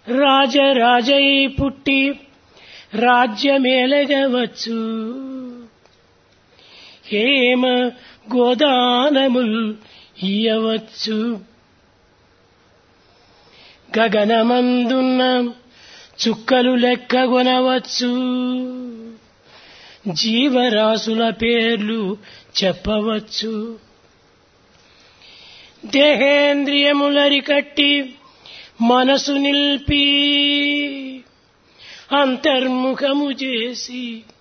రాజరాజై పుట్టి రాజ్యమేలగవచ్చు హేమ గోదానముల్ ఇయ్యవచ్చు గగనమందున్న చుక్కలు లెక్కగొనవచ్చు జీవరాశుల పేర్లు చెప్పవచ్చు దేహేంద్రియములరికట్టి మనసు నిల్పి అంతర్ముఖము చేసి